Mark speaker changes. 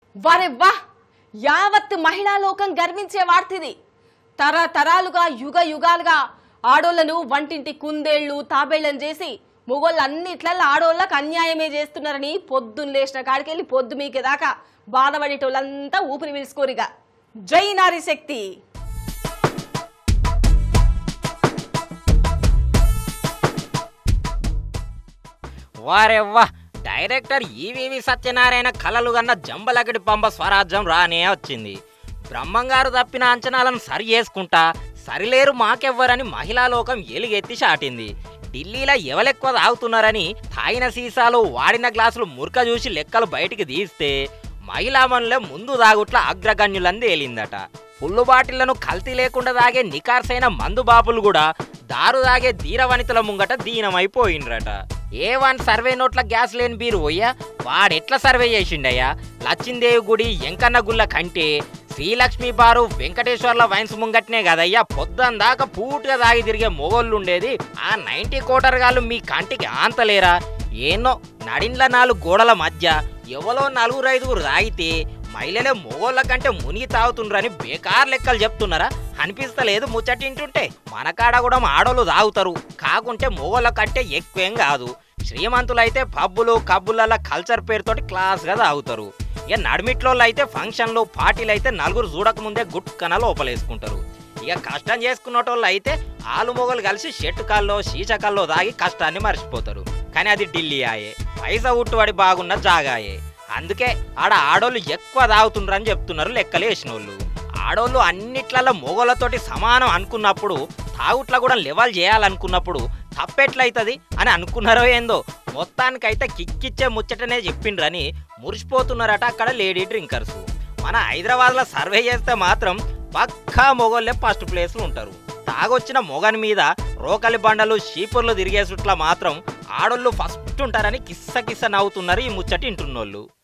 Speaker 1: వారే వా యావత్ మహిళా లోకం గర్వించే వార్తిది తరతరాలుగా యుగ యుగాలుగా ఆడోళ్లను వంటింటి కుందేళ్లు తాబేళ్లను చేసి మొగోళ్ళు అన్నిట్లలో ఆడోళ్ళకి అన్యాయమే చేస్తున్నారని పొద్దున్న లేచిన కాడికెళ్ళి పొద్దు మీకే దాకా బాధపడేటోళ్ళంతా ఊపిరి పీల్చుకోరిగా జై నారీ శక్తి
Speaker 2: వారెవ్వా డైరెక్టర్ ఈవీవి సత్యనారాయణ కలలు గన్న జంబలగడి పంబ స్వరాజ్యం రానే వచ్చింది బ్రహ్మంగారు తప్పిన అంచనాలను సరి చేసుకుంటా సరిలేరు మాకెవ్వరని మహిళా లోకం ఎలుగెత్తి చాటింది ఢిల్లీలో ఎవలెక్కువ తాగుతున్నారని తాగిన సీసాలు వాడిన గ్లాసులు మురక చూసి లెక్కలు బయటికి తీస్తే మహిళామణులే ముందు దాగుట్ల అగ్రగణ్యులని తేలిందట పుల్లు బాటిళ్లను కల్తీ లేకుండా తాగే నికార్సైన మందు బాపులు కూడా దారు తాగే ధీరవనితల ముంగట దీనమైపోయిండ్రట ఏ వన్ సర్వే నోట్ల గ్యాస్ లేని బీరు పోయ్యా వాడెట్లా సర్వే చేసిండయ్యా లచ్చిందేవి గుడి ఎంకన్న గుళ్ళ కంటే శ్రీలక్ష్మి బారు వెంకటేశ్వర్ల వైన్స్ ముంగట్నే కదయ్యా పొద్దున దాకా పూటుగా తాగి తిరిగే మొగోళ్ళు ఉండేది ఆ నైన్టీ కోటర్గాళ్ళు మీ కంటికి ఆంతలేరా ఏనో నడిండ్ల నాలుగు గోడల మధ్య ఎవలో నలుగురు ఐదుగురు తాగితే మహిళలే మొగోళ్ళ కంటే మునిగి తాగుతుండ్రని బేకార్ లెక్కలు చెప్తున్నారా అనిపిస్తలేదు ముచ్చటింటుంటే మన కాడ కూడా ఆడోళ్ళు తాగుతారు కాకుంటే మొగోళ్ళ కంటే ఎక్కువేం కాదు శ్రీమంతులైతే పబ్బులు కబ్బుల కల్చర్ పేరుతోటి క్లాస్గా తాగుతారు ఇక నడిమిట్లోళ్ళు అయితే ఫంక్షన్లు పార్టీలు అయితే నలుగురు చూడకముందే గుట్కన లోపలేసుకుంటారు ఇక కష్టం చేసుకున్నటోళ్ళు అయితే ఆలు మొగలు కలిసి షెట్టుకాల్లో శీచకాల్లో తాగి కష్టాన్ని మర్చిపోతారు కానీ అది ఢిల్లీ ఆయే పైసా ఉట్టుబడి బాగున్న జాగాయే అందుకే ఆడ ఆడోళ్ళు ఎక్కువ తాగుతుండ్రని చెప్తున్నారు లెక్కలు వేసినోళ్ళు ఆడోళ్ళు అన్నిట్లలో మొగోళ్ళతోటి సమానం అనుకున్నప్పుడు తాగుట్ల కూడా లెవెల్ చేయాలనుకున్నప్పుడు తప్పెట్లయితుంది అని అనుకున్నారో ఏందో మొత్తానికైతే కిక్కిచ్చే ముచ్చటనే చెప్పిండ్రని మురిసిపోతున్నారట అక్కడ లేడీ డ్రింకర్స్ మన హైదరాబాద్లో సర్వే చేస్తే మాత్రం పక్కా మొగోళ్ళే ఫస్ట్ ప్లేస్లు ఉంటారు తాగొచ్చిన మొగని మీద రోకలి బండలు షీపుర్లు తిరిగేసుట్లా మాత్రం ఆడోళ్ళు ఫస్ట్ ఉంటారని కిస్స కిస్స నవ్వుతున్నారు ఈ ముచ్చటి ఇంటున్నోళ్ళు